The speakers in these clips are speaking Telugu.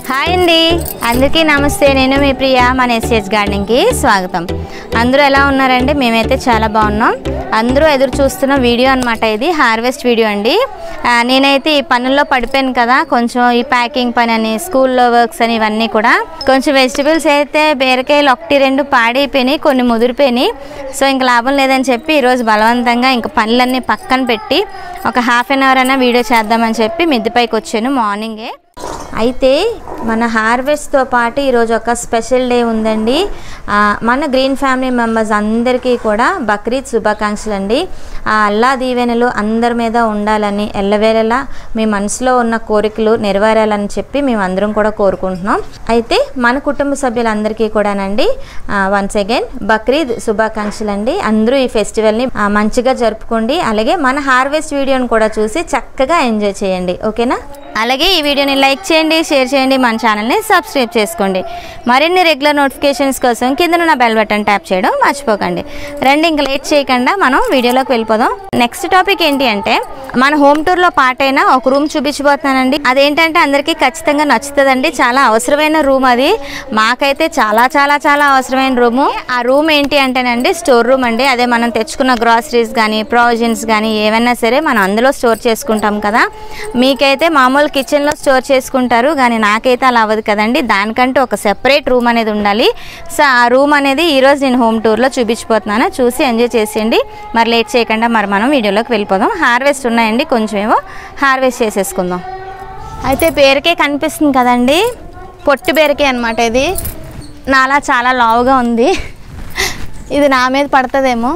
హాయ్ అండి అందరికీ నమస్తే నేను మీ ప్రియ మన ఎస్ఎస్ గార్డెనింగ్కి స్వాగతం అందరూ ఎలా ఉన్నారండి మేమైతే చాలా బాగున్నాం అందరూ ఎదురు చూస్తున్న వీడియో అనమాట ఇది హార్వెస్ట్ వీడియో అండి ఆ, నేనైతే ఈ పనుల్లో పడిపోయాను కదా కొంచెం ఈ ప్యాకింగ్ పని అని స్కూల్లో వర్క్స్ అని ఇవన్నీ కూడా కొంచెం వెజిటబుల్స్ అయితే బీరకాయలు ఒకటి రెండు పాడైపోయినాయి కొన్ని ముదిరిపోయినాయి సో ఇంక లాభం లేదని చెప్పి ఈరోజు బలవంతంగా ఇంక పనులన్నీ పక్కన పెట్టి ఒక హాఫ్ అన్ అవర్ అయినా వీడియో చేద్దామని చెప్పి మిద్దెపైకి వచ్చాను మార్నింగే అయితే మన హార్వెస్ట్తో పాటు ఈరోజు ఒక స్పెషల్ డే ఉందండి ఆ, మన గ్రీన్ ఫ్యామిలీ మెంబర్స్ అందరికీ కూడా బక్రీద్ శుభాకాంక్షలు అండి ఆ అల్లా దీవెనలు అందరి మీద ఉండాలని ఎల్లవేళలా మీ మనసులో ఉన్న కోరికలు నెరవేరాలని చెప్పి మేము అందరం కూడా కోరుకుంటున్నాం అయితే మన కుటుంబ సభ్యులందరికీ కూడానండి వన్స్ అగైన్ బక్రీద్ శుభాకాంక్షలు అండి అందరూ ఈ ఫెస్టివల్ని ఆ, మంచిగా జరుపుకోండి అలాగే మన హార్వెస్ట్ వీడియోని కూడా చూసి చక్కగా ఎంజాయ్ చేయండి ఓకేనా అలాగే ఈ వీడియోని లైక్ చేయండి షేర్ చేయండి మన ఛానల్ని సబ్స్క్రైబ్ చేసుకోండి మరిన్ని రెగ్యులర్ నోటిఫికేషన్స్ కోసం కింద ఉన్న బెల్ బటన్ ట్యాప్ చేయడం మర్చిపోకండి రండి ఇంకా లేట్ చేయకుండా మనం వీడియోలోకి వెళ్ళిపోదాం నెక్స్ట్ టాపిక్ ఏంటి అంటే మన హోమ్ టూర్లో పార్ట్ అయిన ఒక రూమ్ చూపించబోతున్నానండి అదేంటంటే అందరికీ ఖచ్చితంగా నచ్చుతుందండి చాలా అవసరమైన రూమ్ అది మాకైతే చాలా చాలా చాలా అవసరమైన రూము ఆ రూమ్ ఏంటి అంటేనండి స్టోర్ రూమ్ అండి అదే మనం తెచ్చుకున్న గ్రాసరీస్ కానీ ప్రావిజన్స్ కానీ ఏవైనా సరే మనం అందులో స్టోర్ చేసుకుంటాం కదా మీకైతే మామూలు కిచెన్లో స్టోర్ చేసుకుంటారు కానీ నాకైతే అలా అవ్వదు కదండి దానికంటూ ఒక సెపరేట్ రూమ్ అనేది ఉండాలి సో ఆ రూమ్ అనేది ఈరోజు నేను హోమ్ టూర్లో చూపించిపోతున్నాను చూసి ఎంజాయ్ చేసేయండి మరి లేట్ చేయకుండా మరి మనం వీడియోలోకి వెళ్ళిపోదాం హార్వెస్ట్ ఉన్నాయండి కొంచెం ఏమో హార్వెస్ట్ చేసేసుకుందాం అయితే బీరకాయ కనిపిస్తుంది కదండి పొట్టు బీరకాయ అనమాట ఇది నాలా చాలా లావుగా ఉంది ఇది నా మీద పడుతుందేమో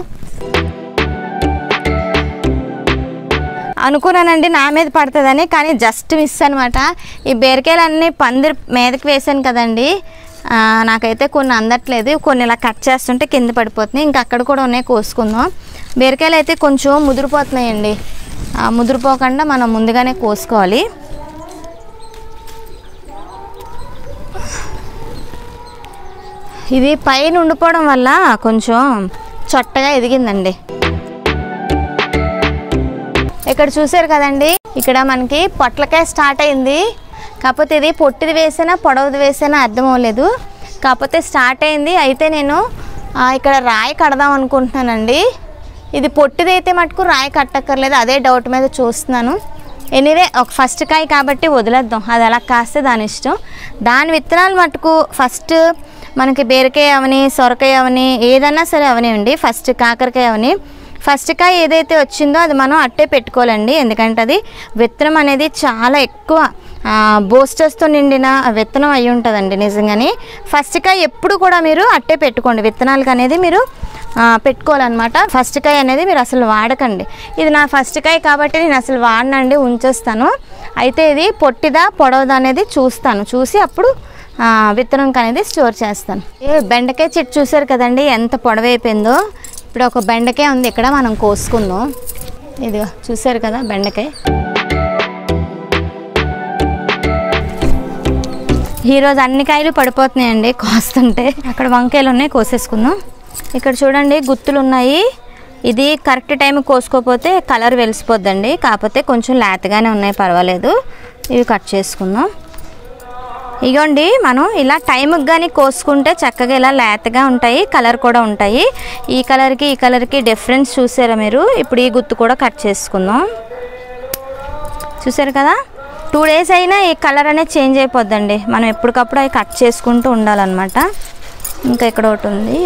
అనుకున్నానండి నా మీద పడుతుందని కానీ జస్ట్ మిస్ అనమాట ఈ బీరకాయలన్నీ పందిరి మీదకి వేసాను కదండి ఆ, నాకైతే కొన్ని అందట్లేదు కొన్ని ఇలా కట్ చేస్తుంటే కింద పడిపోతున్నాయి ఇంకా అక్కడ కూడా ఉన్నాయి కోసుకుందాం బీరకాయలు అయితే కొంచెం ముదిరిపోతున్నాయండి ఆ, ముదిరిపోకుండా మనం ముందుగానే కోసుకోవాలి ఇది పైన ఉండిపోవడం వల్ల కొంచెం చొట్టగా ఎదిగిందండి ఇక్కడ చూసారు కదండి ఇక్కడ మనకి పొట్లకాయ స్టార్ట్ అయింది కాకపోతే ఇది పొట్టిది వేసినా పొడవుది వేసినా అర్థం అవ్వలేదు కాకపోతే స్టార్ట్ అయింది అయితే నేను ఆ, ఇక్కడ రాయి కడదాం అనుకుంటున్నానండి ఇది పొట్టిది అయితే మటుకు రాయి కట్టక్కర్లేదు అదే డౌట్ మీద చూస్తున్నాను ఎనీవే ఒక ఫస్ట్ కాయ కాబట్టి వదిలేద్దాం అది అలా కాస్తే దాని ఇష్టం దాని విత్తనాలు మటుకు ఫస్ట్ మనకి బీరకాయ అవని సొరకాయ అవని ఏదన్నా సరే అవనివ్వండి ఫస్ట్ కాకరకాయ అవని ఫస్ట్ కాయ ఏదైతే వచ్చిందో అది మనం అట్టే పెట్టుకోవాలండి ఎందుకంటే అది విత్తనం అనేది చాలా ఎక్కువ బోస్టర్స్తో నిండిన విత్తనం అయి ఉంటుందండి నిజంగానే ఫస్ట్ కాయ ఎప్పుడు కూడా మీరు అట్టే పెట్టుకోండి విత్తనాలకు అనేది మీరు ఆ, పెట్టుకోవాలన్నమాట ఫస్ట్ కాయ అనేది మీరు అసలు వాడకండి ఇది నా ఫస్ట్ కాయ కాబట్టి నేను అసలు వాడనండి ఉంచేస్తాను అయితే ఇది పొట్టిదా పొడవదా అనేది చూస్తాను చూసి అప్పుడు ఆ, విత్తనం అనేది స్టోర్ చేస్తాను ఏ బెండకాయ చెట్టు చూసారు కదండి ఎంత పొడవైపోయిందో ఇప్పుడు ఒక బెండకాయ ఉంది ఇక్కడ మనం కోసుకుందాం ఇదిగో చూసారు కదా బెండకాయ ఈరోజు అన్ని కాయలు పడిపోతున్నాయండి కోస్తుంటే అక్కడ వంకాయలు ఉన్నాయి కోసేసుకుందాం ఇక్కడ చూడండి గుత్తులు ఉన్నాయి ఇది కరెక్ట్ టైం కోసుకోకపోతే కలర్ వెలిసిపోద్దండి కాకపోతే కొంచెం లేతగానే ఉన్నాయి పర్వాలేదు ఇవి కట్ చేసుకుందాం ఇగోండి మనం ఇలా టైంకి కానీ కోసుకుంటే చక్కగా ఇలా లేతగా ఉంటాయి కలర్ కూడా ఉంటాయి ఈ కలర్కి ఈ కలర్కి డిఫరెన్స్ చూసారా మీరు ఇప్పుడు ఈ గుత్తు కూడా కట్ చేసుకుందాం చూసారు కదా టూ డేస్ అయినా ఈ కలర్ అనేది చేంజ్ అయిపోద్దండి మనం ఎప్పటికప్పుడు అవి కట్ చేసుకుంటూ ఉండాలన్నమాట ఇంకా ఇక్కడ ఒకటి ఉంది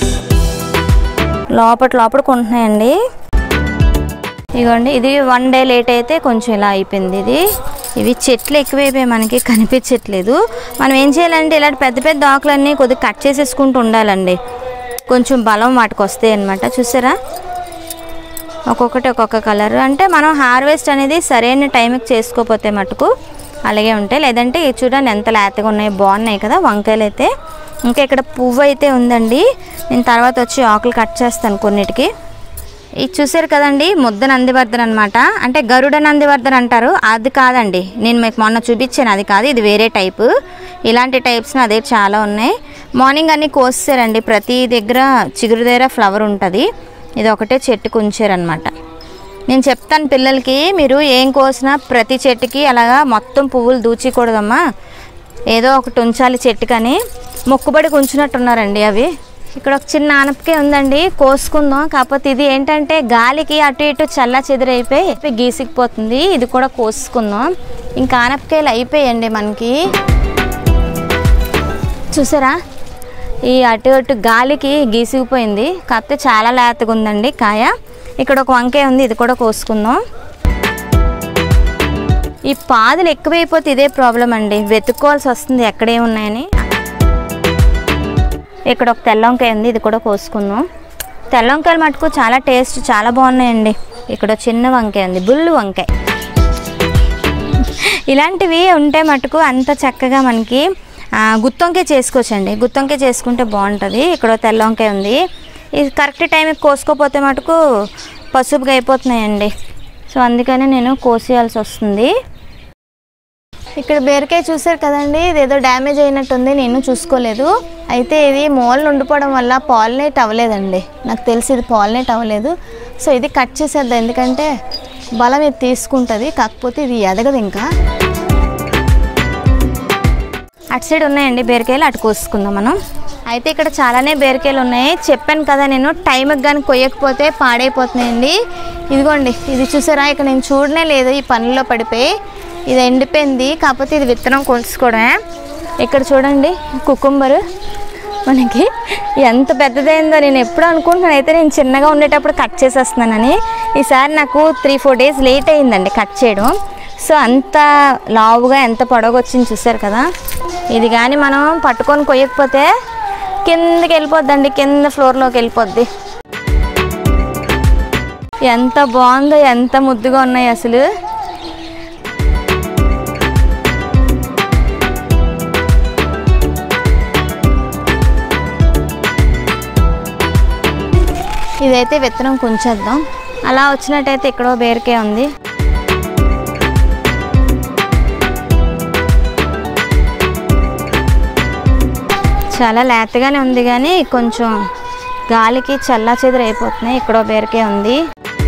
లోపల లోపల కొంటున్నాయండి ఇదిగోండి ఇది వన్ డే లేట్ అయితే కొంచెం ఇలా అయిపోయింది ఇది ఇవి చెట్లు ఎక్కువైపోయి మనకి కనిపించట్లేదు మనం ఏం చేయాలంటే ఇలాంటి పెద్ద పెద్ద ఆకులన్నీ కొద్దిగా కట్ చేసేసుకుంటూ ఉండాలండి కొంచెం బలం వాటికి వస్తాయి అనమాట చూసారా ఒక్కొక్కటి ఒక్కొక్క కలర్ అంటే మనం హార్వెస్ట్ అనేది సరైన టైంకి చేసుకోకపోతే మటుకు అలాగే ఉంటాయి లేదంటే ఇవి చూడండి ఎంత లేతగా ఉన్నాయి బాగున్నాయి కదా వంకాయలు అయితే ఇంకా ఇక్కడ పువ్వు అయితే ఉందండి నేను తర్వాత వచ్చి ఆకులు కట్ చేస్తాను కొన్నిటికి ఇది చూసారు కదండి ముద్ద నందివర్ధన్ అనమాట అంటే గరుడ నందివర్ధన్ అంటారు అది కాదండి నేను మీకు మొన్న చూపించాను అది కాదు ఇది వేరే టైపు ఇలాంటి టైప్స్ అదే చాలా ఉన్నాయి మార్నింగ్ అన్నీ కోసారండి ప్రతి దగ్గర చిగురు దగ్గర ఫ్లవర్ ఉంటుంది ఇది ఒకటే చెట్టుకు ఉంచారనమాట నేను చెప్తాను పిల్లలకి మీరు ఏం కోసినా ప్రతి చెట్టుకి అలాగా మొత్తం పువ్వులు దూచికూడదమ్మా ఏదో ఒకటి ఉంచాలి చెట్టుకని మొక్కుబడి ఉంచినట్టున్నారండి అవి ఇక్కడ ఒక చిన్న ఆనపకాయ ఉందండి కోసుకుందాం కాకపోతే ఇది ఏంటంటే గాలికి అటు ఇటు చల్ల చెదిరైపోయి గీసికిపోతుంది ఇది కూడా కోసుకుందాం ఇంకా ఆనపకాయలు అయిపోయాయండి మనకి చూసారా ఈ అటు ఇటు గాలికి గీసుకుపోయింది కాకపోతే చాలా లేతగా ఉందండి కాయ ఇక్కడ ఒక వంకాయ ఉంది ఇది కూడా కోసుకుందాం ఈ పాదులు ఎక్కువైపోతే ఇదే ప్రాబ్లం అండి వెతుక్కోవాల్సి వస్తుంది ఎక్కడే ఉన్నాయని ఇక్కడ ఒక తెల్ల వంకాయ ఉంది ఇది కూడా కోసుకుందాం తెల్ల వంకాయలు మటుకు చాలా టేస్ట్ చాలా బాగున్నాయండి ఇక్కడ ఒక చిన్న వంకాయ ఉంది బుల్లు వంకాయ ఇలాంటివి ఉంటే మటుకు అంత చక్కగా మనకి ఆ, గుత్తొంకాయ చేసుకోవచ్చండి గుత్తొంకాయ చేసుకుంటే బాగుంటుంది ఇక్కడ ఒక తెల్ల వంకాయ ఉంది ఇది కరెక్ట్ టైంకి కోసుకోపోతే మటుకు పసుపుగా అయిపోతున్నాయండి సో అందుకని నేను కోసేయాల్సి వస్తుంది ఇక్కడ బీరకాయ చూసారు కదండి ఇది ఏదో డ్యామేజ్ అయినట్టుంది నేను చూసుకోలేదు అయితే ఇది మూలలు ఉండిపోవడం వల్ల పాలినేట్ అవ్వలేదండి నాకు తెలిసి ఇది పాలినేట్ అవ్వలేదు సో ఇది కట్ చేసేద్దాం ఎందుకంటే బలం ఇది తీసుకుంటుంది కాకపోతే ఇది ఎదగదు ఇంకా అటు సైడ్ ఉన్నాయండి బీరకాయలు అటు కోసుకుందాం మనం అయితే ఇక్కడ చాలానే బీరకాయలు ఉన్నాయి చెప్పాను కదా నేను టైంకి కానీ కొయ్యకపోతే పాడైపోతున్నాయండి ఇదిగోండి ఇది చూసారా ఇక్కడ నేను చూడనే లేదు ఈ పనుల్లో పడిపోయి ఇది ఎండిపోయింది కాకపోతే ఇది విత్తనం కొలుసుకోవడమే ఇక్కడ చూడండి కుకుంబరు మనకి ఎంత పెద్దదైందో నేను ఎప్పుడు అనుకుంటున్నాను అయితే నేను చిన్నగా ఉండేటప్పుడు కట్ చేసేస్తున్నానని ఈసారి నాకు త్రీ ఫోర్ డేస్ లేట్ అయిందండి కట్ చేయడం సో అంత లావుగా ఎంత పొడవు వచ్చింది చూసారు కదా ఇది కానీ మనం పట్టుకొని కొయ్యకపోతే కిందకి వెళ్ళిపోద్దండి కింద ఫ్లోర్లోకి వెళ్ళిపోద్ది ఎంత బాగుందో ఎంత ముద్దుగా ఉన్నాయి అసలు ఇదైతే విత్తనం కొంచేద్దాం అలా వచ్చినట్టయితే ఇక్కడో బీరకాయ ఉంది చాలా లేతగానే ఉంది కానీ కొంచెం గాలికి చల్లా చెదురు అయిపోతున్నాయి ఇక్కడో బీరకాయ ఉంది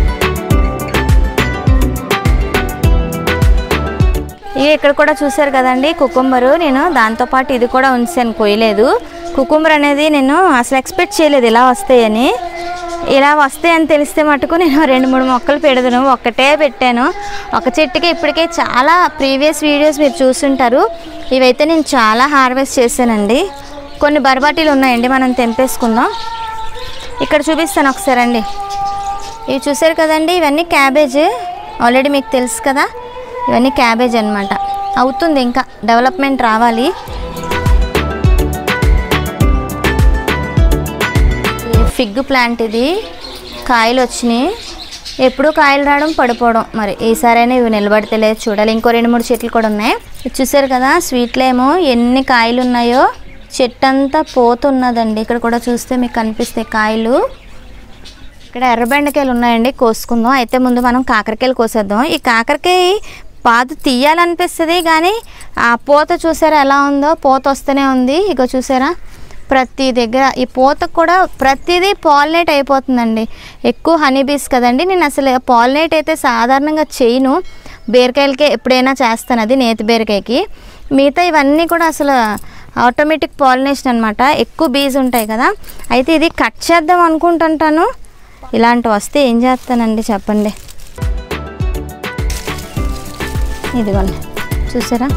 ఇక ఇక్కడ కూడా చూసారు కదండి కుకుంబరు నేను దాంతోపాటు ఇది కూడా ఉంచాను కొయ్యలేదు కుకుంబర్ అనేది నేను అసలు ఎక్స్పెక్ట్ చేయలేదు ఇలా వస్తాయని ఇలా వస్తాయని తెలిస్తే మటుకు నేను రెండు మూడు మొక్కలు పెడదును ఒక్కటే పెట్టాను ఒక చెట్టుకి ఇప్పటికే చాలా ప్రీవియస్ వీడియోస్ మీరు చూస్తుంటారు ఇవైతే నేను చాలా హార్వెస్ట్ చేశానండి కొన్ని బరబాటీలు ఉన్నాయండి మనం తెంపేసుకుందాం ఇక్కడ చూపిస్తాను ఒకసారి అండి ఇవి చూసారు కదండి ఇవన్నీ క్యాబేజ్ ఆల్రెడీ మీకు తెలుసు కదా ఇవన్నీ క్యాబేజ్ అన్నమాట అవుతుంది ఇంకా డెవలప్మెంట్ రావాలి ఈ ఫిగ్ ప్లాంట్ ఇది కాయలు వచ్చినాయి ఎప్పుడూ కాయలు రావడం పడిపోవడం మరి ఈసారైనా ఇవి నిలబడితేలేదు చూడాలి ఇంకో రెండు మూడు చెట్లు కూడా ఉన్నాయి ఇది చూసారు కదా స్వీట్లో ఏమో ఎన్ని కాయలు ఉన్నాయో చెట్టు అంతా పోతున్నదండి ఇక్కడ కూడా చూస్తే మీకు కనిపిస్తాయి కాయలు ఇక్కడ ఎర్రబెండకాయలు ఉన్నాయండి కోసుకుందాం అయితే ముందు మనం కాకరకాయలు కోసేద్దాం ఈ కాకరకాయ పాదు తీయాలనిపిస్తుంది కానీ ఆ పూత చూసారా ఎలా ఉందో పూత వస్తూనే ఉంది ఇక చూసారా ప్రతి దగ్గర ఈ పూతకు కూడా ప్రతిదీ పాలినేట్ అయిపోతుందండి ఎక్కువ హనీ బీస్ కదండి నేను అసలు పాలినేట్ అయితే సాధారణంగా చేయను బీరకాయలకే ఎప్పుడైనా చేస్తాను అది నేతి బీరకాయకి మిగతా ఇవన్నీ కూడా అసలు ఆటోమేటిక్ పాలినేషన్ అనమాట ఎక్కువ బీజ్ ఉంటాయి కదా అయితే ఇది కట్ చేద్దాం అనుకుంటుంటాను ఇలాంటివి వస్తే ఏం చేస్తానండి చెప్పండి ఇదిగోండి చూసారా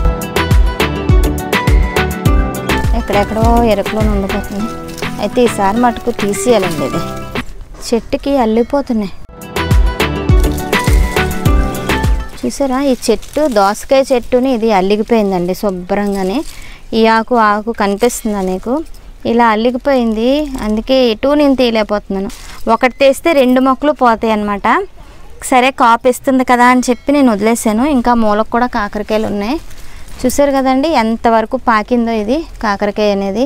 ఎక్కడెక్కడో ఎరుకులో ఉండిపోతుంది అయితే ఈసారి మటుకు తీసేయాలండి ఇది చెట్టుకి అల్లిపోతున్నాయి చూసారా ఈ చెట్టు దోసకాయ చెట్టుని ఇది అల్లిగిపోయిందండి శుభ్రంగానే ఈ ఆకు ఆకు కనిపిస్తుందా మీకు ఇలా అల్లిగిపోయింది అందుకే ఎటు నేను తీయలేకపోతున్నాను ఒకటి తీస్తే రెండు మొక్కలు పోతాయి అన్నమాట సరే కాపు ఇస్తుంది కదా అని చెప్పి నేను వదిలేసాను ఇంకా మూలకు కూడా కాకరకాయలు ఉన్నాయి చూసారు కదండి ఎంతవరకు పాకిందో ఇది కాకరకాయ అనేది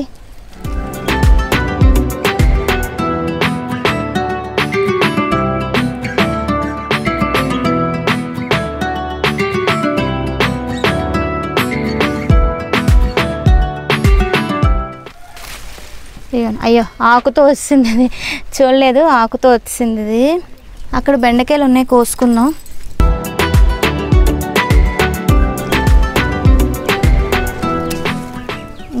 ఇదిగోండి. అయ్యో ఆకుతో వచ్చింది ఇది చూడలేదు ఆకుతో వచ్చింది ఇది అక్కడ బెండకాయలు ఉన్నాయి కోసుకుందాం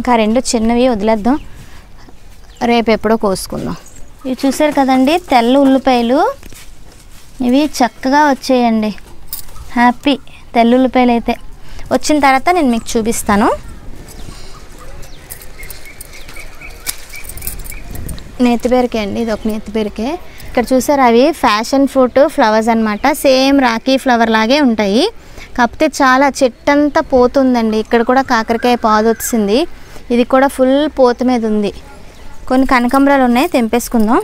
ఇంకా రెండు చిన్నవి వదిలేద్దాం రేపు ఎప్పుడో కోసుకుందాం ఇవి చూసారు కదండి తెల్ల ఉల్లిపాయలు ఇవి చక్కగా వచ్చేయండి హ్యాపీ తెల్ల ఉల్లిపాయలు అయితే వచ్చిన తర్వాత నేను మీకు చూపిస్తాను నేతి బీరకాయ అండి ఇది ఒక నేతి బీరకాయ ఇక్కడ చూసారు అవి ఫ్యాషన్ ఫ్రూట్ ఫ్లవర్స్ అన్నమాట సేమ్ రాఖీ ఫ్లవర్ లాగే ఉంటాయి కాకపోతే చాలా చెట్టంతా పోతుందండి ఇక్కడ కూడా కాకరకాయ పాదు వచ్చింది ఇది కూడా ఫుల్ పోత మీద ఉంది కొన్ని కనకంబరాలు ఉన్నాయి తెంపేసుకుందాం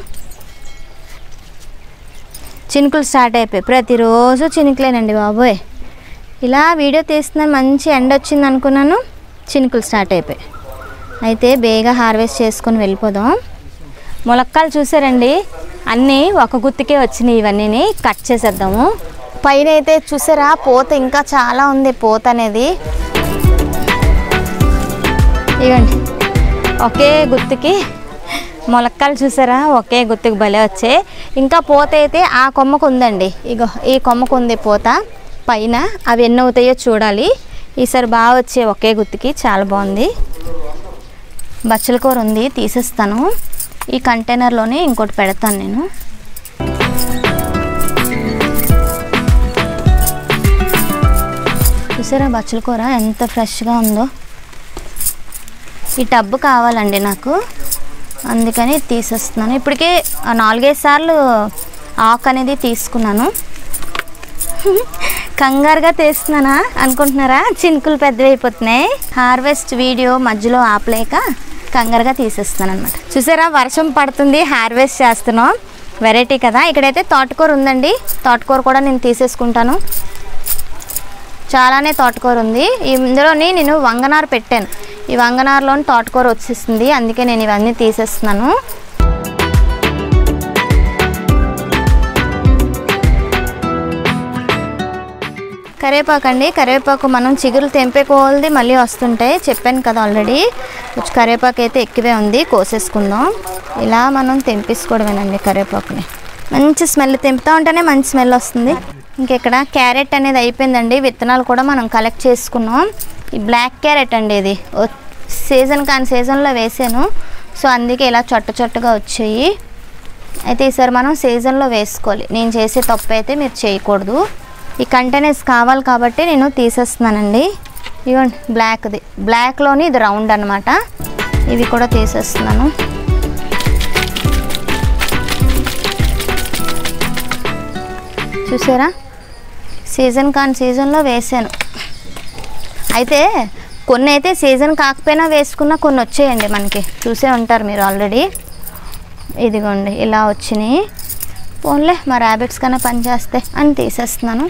చినుకులు స్టార్ట్ అయిపోయి ప్రతిరోజు చినుకులేనండి బాబోయ్ ఇలా వీడియో తీస్తున్నాను మంచి ఎండ వచ్చింది అనుకున్నాను చినుకులు స్టార్ట్ అయిపోయి అయితే బేగా హార్వెస్ట్ చేసుకొని వెళ్ళిపోదాం ములక్కాయలు చూసారండి అన్నీ ఒక గుత్తికే వచ్చినాయి ఇవన్నీ కట్ చేసేద్దాము పైన అయితే చూసారా పోత ఇంకా చాలా ఉంది పోత అనేది ఇవ్వండి ఒకే గుత్తికి ములక్కాయలు చూసారా ఒకే గుత్తికి భలే వచ్చాయి ఇంకా పోత అయితే ఆ కొమ్మకు ఉందండి ఇగో ఈ కొమ్మకు ఉంది పోత పైన అవి ఎన్ని అవుతాయో చూడాలి ఈసారి బాగా వచ్చే ఒకే గుత్తికి చాలా బాగుంది బచ్చల కూర ఉంది తీసేస్తాను ఈ కంటైనర్లోనే ఇంకోటి పెడతాను నేను చూసారా బచ్చల కూర ఎంత ఫ్రెష్గా ఉందో ఈ టబ్బు కావాలండి నాకు అందుకని తీసేస్తున్నాను ఇప్పటికే ఆ నాలుగైదు సార్లు ఆకు అనేది తీసుకున్నాను కంగారుగా తీస్తున్నానా అనుకుంటున్నారా చినుకులు పెద్దవి అయిపోతున్నాయి హార్వెస్ట్ వీడియో మధ్యలో ఆపలేక కంగారుగా తీసేస్తున్నాను అనమాట చూసారా వర్షం పడుతుంది హార్వెస్ట్ చేస్తున్నాం వెరైటీ కదా ఇక్కడైతే తోటకూర ఉందండి తోటకూర కూడా నేను తీసేసుకుంటాను చాలానే తోటకూర ఉంది ఇందులోని నేను వంగనారు పెట్టాను ఈ వంగనారులోని తోటకూర వచ్చేస్తుంది అందుకే నేను ఇవన్నీ తీసేస్తున్నాను కరివేపాకు అండి కరివేపాకు మనం చిగురు తెంపేకోవాలది మళ్ళీ వస్తుంటాయి చెప్పాను కదా ఆల్రెడీ కొంచెం కరివేపాకు అయితే ఎక్కువే ఉంది కోసేసుకుందాం ఇలా మనం తెంపేసుకోవడమేనండి కరివేపాకుని మంచి స్మెల్ తెంపుతా ఉంటేనే మంచి స్మెల్ వస్తుంది ఇంకెక్కడ క్యారెట్ అనేది అయిపోయిందండి విత్తనాలు కూడా మనం కలెక్ట్ చేసుకున్నాం ఈ బ్లాక్ క్యారెట్ అండి ఇది ఓ- సీజన్ కాని సీజన్లో వేసాను సో అందుకే ఇలా చొట్ట చొట్టగా వచ్చాయి అయితే ఈసారి మనం సీజన్లో వేసుకోవాలి నేను చేసే తప్పు అయితే మీరు చేయకూడదు ఈ కంటైనర్స్ కావాలి కాబట్టి నేను తీసేస్తున్నానండి ఇవ్వండి బ్లాక్ది బ్లాక్లోని ఇది రౌండ్ అనమాట ఇవి కూడా తీసేస్తున్నాను చూసారా సీజన్ కాని సీజన్లో వేసాను అయితే కొన్ని అయితే సీజన్ కాకపోయినా వేసుకున్న కొన్ని వచ్చాయండి మనకి చూసే ఉంటారు మీరు ఆల్రెడీ ఇదిగోండి ఇలా వచ్చినాయి పోన్లే మా ర్యాబిట్స్ కన్నా పనిచేస్తే అని తీసేస్తున్నాను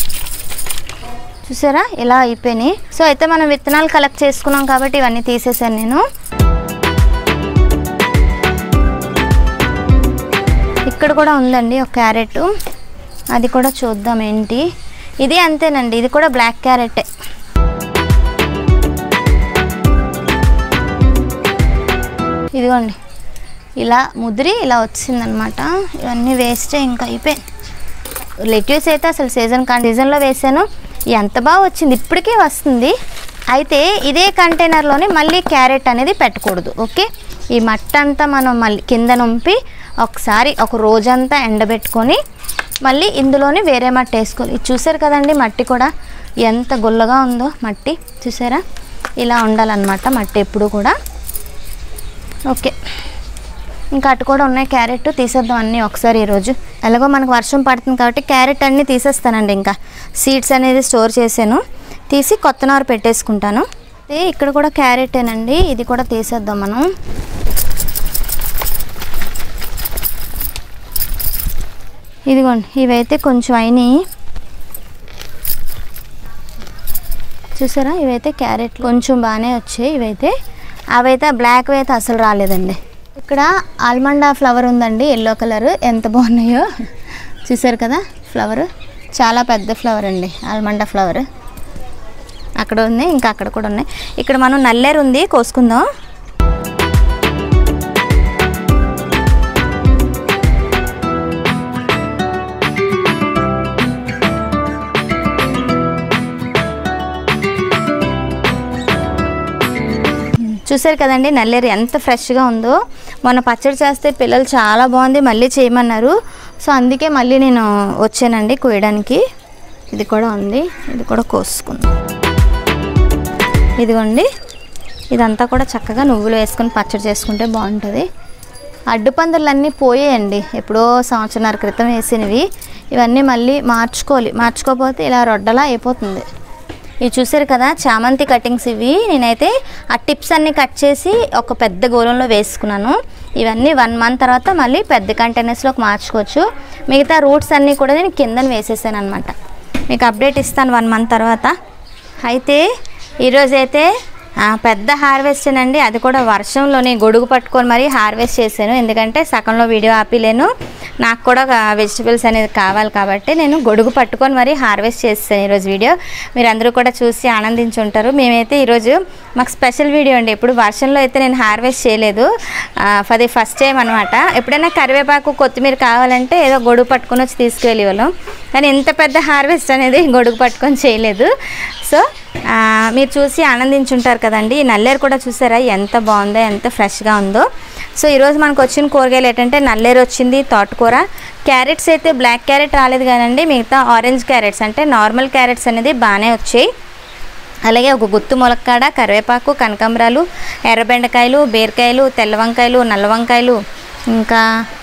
చూసారా ఇలా అయిపోయినాయి సో అయితే మనం విత్తనాలు కలెక్ట్ చేసుకున్నాం కాబట్టి ఇవన్నీ తీసేసాను నేను ఇక్కడ కూడా ఉందండి ఒక క్యారెట్ అది కూడా చూద్దాం ఏంటి ఇది అంతేనండి ఇది కూడా బ్లాక్ క్యారెటే ఇదిగోండి ఇలా ముదిరి ఇలా వచ్చిందనమాట ఇవన్నీ వేస్తే ఇంకా అయిపోయి లెట్యూస్ అయితే అసలు సీజన్ కాన్ సీజన్లో వేసాను ఎంత బాగా వచ్చింది ఇప్పటికే వస్తుంది అయితే ఇదే కంటైనర్లోనే మళ్ళీ క్యారెట్ అనేది పెట్టకూడదు ఓకే ఈ మట్టి అంతా మనం మళ్ళీ కింద నుంపి ఒకసారి ఒక రోజంతా ఎండబెట్టుకొని మళ్ళీ ఇందులోనే వేరే మట్టి వేసుకోవాలి ఇది చూసారు కదండి మట్టి కూడా ఎంత గుల్లగా ఉందో మట్టి చూసారా ఇలా ఉండాలన్నమాట మట్టి ఎప్పుడు కూడా ఓకే ఇంకా అటు కూడా ఉన్నాయి క్యారెట్ తీసేద్దాం అన్నీ ఒకసారి ఈరోజు ఎలాగో మనకు వర్షం పడుతుంది కాబట్టి క్యారెట్ అన్నీ తీసేస్తానండి ఇంకా సీడ్స్ అనేది స్టోర్ చేశాను తీసి కొత్త నారు పెట్టేసుకుంటాను ఏ, ఇక్కడ కూడా క్యారెటేనండి ఇది కూడా తీసేద్దాం మనం ఇదిగోండి ఇవైతే కొంచెం అయినాయి చూసారా ఇవైతే క్యారెట్ కొంచెం బాగానే వచ్చాయి ఇవైతే అవైతే బ్లాక్ అయితే అసలు రాలేదండి ఇక్కడ ఆల్మండా ఫ్లవర్ ఉందండి ఎల్లో కలర్ ఎంత బాగున్నాయో చూసారు కదా ఫ్లవర్ చాలా పెద్ద ఫ్లవర్ అండి ఆల్మండా ఫ్లవర్ అక్కడ ఉంది ఇంకా అక్కడ కూడా ఉన్నాయి ఇక్కడ మనం నల్లేరు ఉంది కోసుకుందాం చూసారు కదండి నల్లేరు ఎంత ఫ్రెష్గా ఉందో మొన్న పచ్చడి చేస్తే పిల్లలు చాలా బాగుంది మళ్ళీ చేయమన్నారు సో అందుకే మళ్ళీ నేను వచ్చానండి కోయడానికి ఇది కూడా ఉంది ఇది కూడా కోసుకుందాం ఇదిగోండి ఇదంతా కూడా చక్కగా నువ్వులు వేసుకొని పచ్చడి చేసుకుంటే బాగుంటుంది అడ్డుపందులన్నీ పోయాయండి ఎప్పుడో సంవత్సరాల క్రితం వేసినవి ఇవన్నీ మళ్ళీ మార్చుకోవాలి మార్చుకోకపోతే ఇలా రొడ్డలా అయిపోతుంది ఇవి చూసారు కదా చామంతి కటింగ్స్ ఇవి నేనైతే ఆ టిప్స్ అన్నీ కట్ చేసి ఒక పెద్ద గోళంలో వేసుకున్నాను ఇవన్నీ వన్ మంత్ తర్వాత మళ్ళీ పెద్ద కంటైనర్స్లోకి మార్చుకోవచ్చు మిగతా రూట్స్ అన్నీ కూడా నేను కిందన వేసేసాను అనమాట మీకు అప్డేట్ ఇస్తాను వన్ మంత్ తర్వాత అయితే ఈరోజైతే ఆ, పెద్ద హార్వెస్ట్ అండి అది కూడా వర్షంలోనే గొడుగు పట్టుకొని మరీ హార్వెస్ట్ చేశాను ఎందుకంటే సగంలో వీడియో ఆపిలేను నాకు కూడా వెజిటబుల్స్ అనేది కావాలి కాబట్టి నేను గొడుగు పట్టుకొని మరీ హార్వెస్ట్ చేస్తాను ఈరోజు వీడియో మీరు అందరూ కూడా చూసి ఆనందించి ఉంటారు మేమైతే ఈరోజు మాకు స్పెషల్ వీడియో అండి ఇప్పుడు వర్షంలో అయితే నేను హార్వెస్ట్ చేయలేదు ఫర్ ది ఫస్ట్ టైం అనమాట ఎప్పుడైనా కరివేపాకు కొత్తిమీర కావాలంటే ఏదో గొడుగు పట్టుకొని వచ్చి తీసుకువెళ్ళి వాళ్ళం కానీ ఇంత పెద్ద హార్వెస్ట్ అనేది గొడుగు పట్టుకొని చేయలేదు సో ఆ, మీరు చూసి ఆనందించుంటారు కదండి ఈ నల్లేరు కూడా చూసారా ఎంత బాగుందో ఎంత ఫ్రెష్గా ఉందో సో ఈరోజు మనకు వచ్చిన కూరగాయలు ఏంటంటే నల్లేరు వచ్చింది తోటకూర క్యారెట్స్ అయితే బ్లాక్ క్యారెట్ రాలేదు కానండి మిగతా ఆరెంజ్ క్యారెట్స్ అంటే నార్మల్ క్యారెట్స్ అనేది బాగానే వచ్చాయి అలాగే ఒక గుత్తు ములక్కాడ కరివేపాకు కనకాంబరాలు ఎర్రబెండకాయలు బీరకాయలు తెల్ల వంకాయలు నల్ల వంకాయలు ఇంకా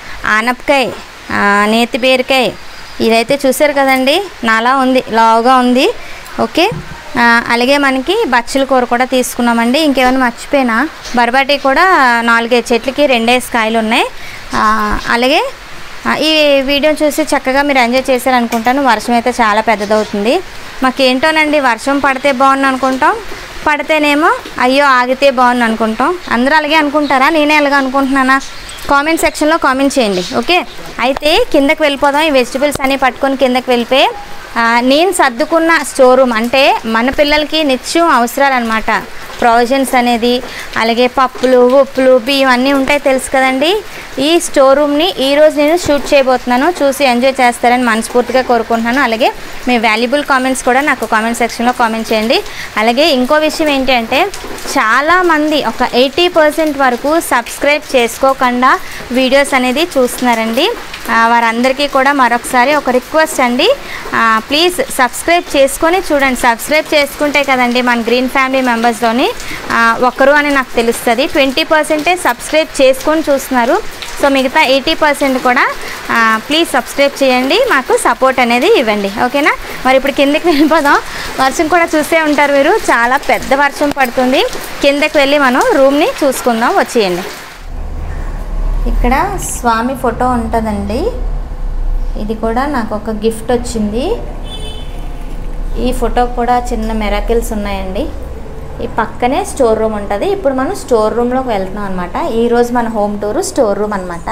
ఆనపకాయ ఆ, నేతి బీరకాయ ఇదైతే చూసారు కదండి నాలా ఉంది లావుగా ఉంది ఓకే ఆ, అలాగే మనకి బచ్చల కూర కూడా తీసుకున్నామండి ఇంకేమైనా మర్చిపోయినా బరబాటి కూడా నాలుగైదు చెట్లకి రెండేసి కాయలు ఉన్నాయి ఆ, అలాగే ఆ, ఈ వీడియో చూసి చక్కగా మీరు ఎంజాయ్ చేశారు అనుకుంటాను వర్షం అయితే చాలా పెద్దదవుతుంది మాకేంటోనండి వర్షం పడితే బాగుంది అనుకుంటాం పడితేనేమో అయ్యో ఆగితే బాగుంది అనుకుంటాం అందరూ అలాగే అనుకుంటారా నేనే అలాగే అనుకుంటున్నానా కామెంట్ సెక్షన్లో కామెంట్ చేయండి ఓకే అయితే కిందకి వెళ్ళిపోదాం ఈ వెజిటబుల్స్ అన్నీ పట్టుకొని కిందకి వెళ్ళిపోయి ఆ, నేను సర్దుకున్న స్టోర్ రూమ్ అంటే మన పిల్లలకి నిత్యం అవసరాలు అనమాట ప్రొవిజన్స్ అనేది అలాగే పప్పులు ఉప్పులు బియ్యం అన్నీ ఉంటాయి తెలుసు కదండి ఈ స్టోర్ రూమ్ని ఈరోజు నేను షూట్ చేయబోతున్నాను చూసి ఎంజాయ్ చేస్తారని మనస్ఫూర్తిగా కోరుకుంటున్నాను అలాగే మీ వాల్యుబుల్ కామెంట్స్ కూడా నాకు కామెంట్ సెక్షన్లో కామెంట్ చేయండి అలాగే ఇంకో విషయం ఏంటంటే చాలామంది ఒక ఎయిటీ పర్సెంట్ వరకు సబ్స్క్రైబ్ చేసుకోకుండా వీడియోస్ అనేది చూస్తున్నారండి ఆ, వారందరికీ కూడా మరొకసారి ఒక రిక్వెస్ట్ అండి ఆ, ప్లీజ్ సబ్స్క్రైబ్ చేసుకొని చూడండి సబ్స్క్రైబ్ చేసుకుంటే కదండి మన గ్రీన్ ఫ్యామిలీ మెంబర్స్లోని ఒకరు అని నాకు తెలుస్తుంది ట్వంటీ పర్సెంటే సబ్స్క్రైబ్ చేసుకొని చూస్తున్నారు సో మిగతా ఎయిటీ పర్సెంట్ కూడా ఆ, ప్లీజ్ సబ్స్క్రైబ్ చేయండి మాకు సపోర్ట్ అనేది ఇవ్వండి ఓకేనా మరి ఇప్పుడు కిందకి వెళ్ళిపోదాం వర్షం కూడా చూసే ఉంటారు మీరు చాలా పెద్ద వర్షం పడుతుంది కిందకి వెళ్ళి మనం రూమ్ని చూసుకుందాం వచ్చేయండి ఇక్కడ స్వామి ఫోటో ఉంటుందండి ఇది కూడా నాకు ఒక గిఫ్ట్ వచ్చింది ఈ ఫోటో కూడా చిన్న మెరాకిల్స్ ఉన్నాయండి ఈ పక్కనే స్టోర్ రూమ్ ఉంటుంది ఇప్పుడు మనం స్టోర్ రూమ్లోకి వెళ్తున్నాం అనమాట ఈరోజు మన హోమ్ టూర్ స్టోర్ రూమ్ అనమాట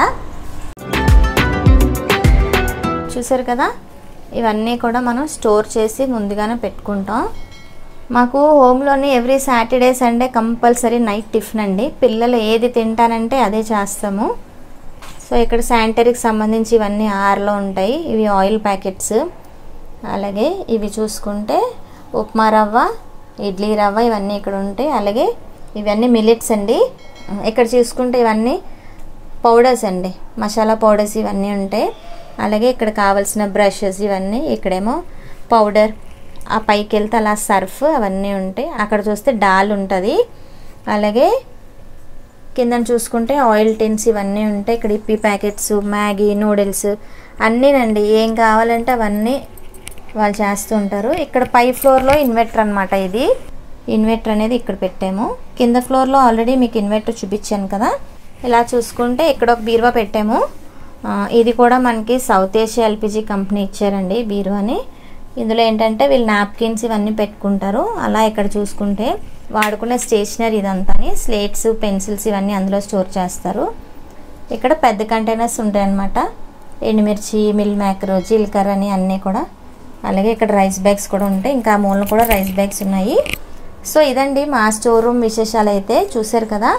చూసారు కదా ఇవన్నీ కూడా మనం స్టోర్ చేసి ముందుగానే పెట్టుకుంటాం మాకు హోమ్లోని every Saturday Sunday compulsory night tiffin అండి పిల్లలు ఏది తింటానంటే అదే చేస్తాము సో ఇక్కడ శానిటరీకి సంబంధించి ఇవన్నీ ఆర్లో ఉంటాయి ఇవి ఆయిల్ ప్యాకెట్స్ అలాగే ఇవి చూసుకుంటే ఉప్మా రవ్వ ఇడ్లీ రవ్వ ఇవన్నీ ఇక్కడ ఉంటాయి అలాగే ఇవన్నీ మిల్లెట్స్ అండి ఇక్కడ చూసుకుంటే ఇవన్నీ పౌడర్స్ అండి మసాలా పౌడర్స్ ఇవన్నీ ఉంటాయి అలాగే ఇక్కడ కావాల్సిన బ్రషెస్ ఇవన్నీ ఇక్కడేమో పౌడర్ ఆ పైకి వెళ్తే అలా సర్ఫ్ అవన్నీ ఉంటాయి అక్కడ చూస్తే డాల్ ఉంటుంది అలాగే కింద చూసుకుంటే ఆయిల్ టిన్స్ ఇవన్నీ ఉంటాయి ఇక్కడ ఇప్పి ప్యాకెట్స్ మ్యాగీ నూడిల్స్ అన్నీనండి ఏం కావాలంటే అవన్నీ వాళ్ళు చేస్తూ ఉంటారు ఇక్కడ పై ఫ్లోర్లో ఇన్వర్టర్ అనమాట ఇది ఇన్వర్టర్ అనేది ఇక్కడ పెట్టాము కింద ఫ్లోర్లో ఆల్రెడీ మీకు ఇన్వర్టర్ చూపించాను కదా ఇలా చూసుకుంటే ఇక్కడ ఒక బీరువా పెట్టాము ఆ, ఇది కూడా మనకి సౌత్ ఏషియా ఎల్పిజి కంపెనీ ఇచ్చారండి బీరువాని ఇందులో ఏంటంటే వీళ్ళు నాప్కిన్స్ ఇవన్నీ పెట్టుకుంటారు అలా ఇక్కడ చూసుకుంటే వాడుకునే స్టేషనరీ ఇదంతాని స్లేట్స్ పెన్సిల్స్ ఇవన్నీ అందులో స్టోర్ చేస్తారు ఇక్కడ పెద్ద కంటైనర్స్ ఉంటాయన్నమాట ఎండుమిర్చి మిల్ మేకర్ జీలకర్ర అని అన్నీ కూడా అలాగే ఇక్కడ రైస్ బ్యాగ్స్ కూడా ఉంటాయి ఇంకా ఆ మూలన కూడా రైస్ బ్యాగ్స్ ఉన్నాయి సో ఇదండి మా స్టోర్ రూమ్ విశేషాలు అయితే చూశారు కదా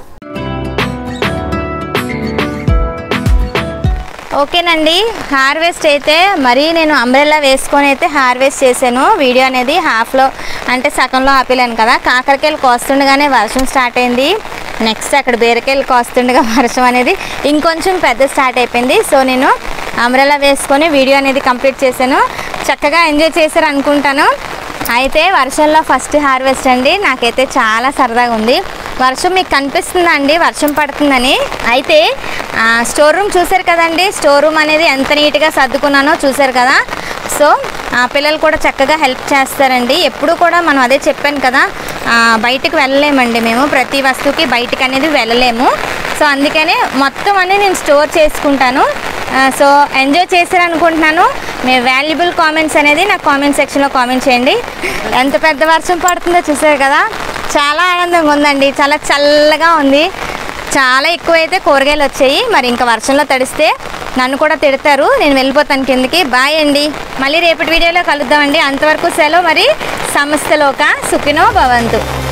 ఓకేనండి హార్వెస్ట్ అయితే మరీ నేను అంబ్రెల్లా వేసుకొని అయితే హార్వెస్ట్ చేశాను వీడియో అనేది హాఫ్లో అంటే సగంలో ఆపేలాను కదా కాకరకాయలు కోస్తుండగానే వర్షం స్టార్ట్ అయింది నెక్స్ట్ అక్కడ బీరకాయలు కోస్తుండగా వర్షం అనేది ఇంకొంచెం పెద్ద స్టార్ట్ అయిపోయింది సో నేను అంబ్రెలా వేసుకొని వీడియో అనేది కంప్లీట్ చేశాను చక్కగా ఎంజాయ్ చేశారు అనుకుంటాను అయితే వర్షంలో ఫస్ట్ హార్వెస్ట్ అండి నాకైతే చాలా సరదాగా ఉంది వర్షం మీకు కనిపిస్తుందా అండి వర్షం పడుతుందని అయితే ఆ, స్టోర్ రూమ్ చూశారు కదండి స్టోర్ రూమ్ అనేది ఎంత నీట్గా సర్దుకున్నానో చూశారు కదా సో ఆ, పిల్లలు కూడా చక్కగా హెల్ప్ చేస్తారండి ఎప్పుడు కూడా మనం అదే చెప్పాను కదా ఆ, బయటకు వెళ్ళలేమండి మేము ప్రతి వస్తువుకి బయటకు అనేది వెళ్ళలేము సో అందుకనే మొత్తం అనేది నేను స్టోర్ చేసుకుంటాను ఆ, సో ఎంజాయ్ చేశారనుకుంటున్నాను మీ వాల్యుబుల్ కామెంట్స్ అనేది నాకు కామెంట్ సెక్షన్లో కామెంట్ చేయండి ఎంత పెద్ద వర్షం పడుతుందో చూసారు కదా చాలా ఆనందంగా ఉందండి చాలా చల్లగా ఉంది చాలా ఎక్కువైతే కూరగాయలు వచ్చాయి మరి ఇంకా వర్షంలో తడిస్తే నన్ను కూడా తిడతారు నేను వెళ్ళిపోతాను కిందకి బాయ్ అండి మళ్ళీ రేపటి వీడియోలో కలుద్దామండి అంతవరకు సెలవు మరి సంస్థలోక సుఖినో భవంతు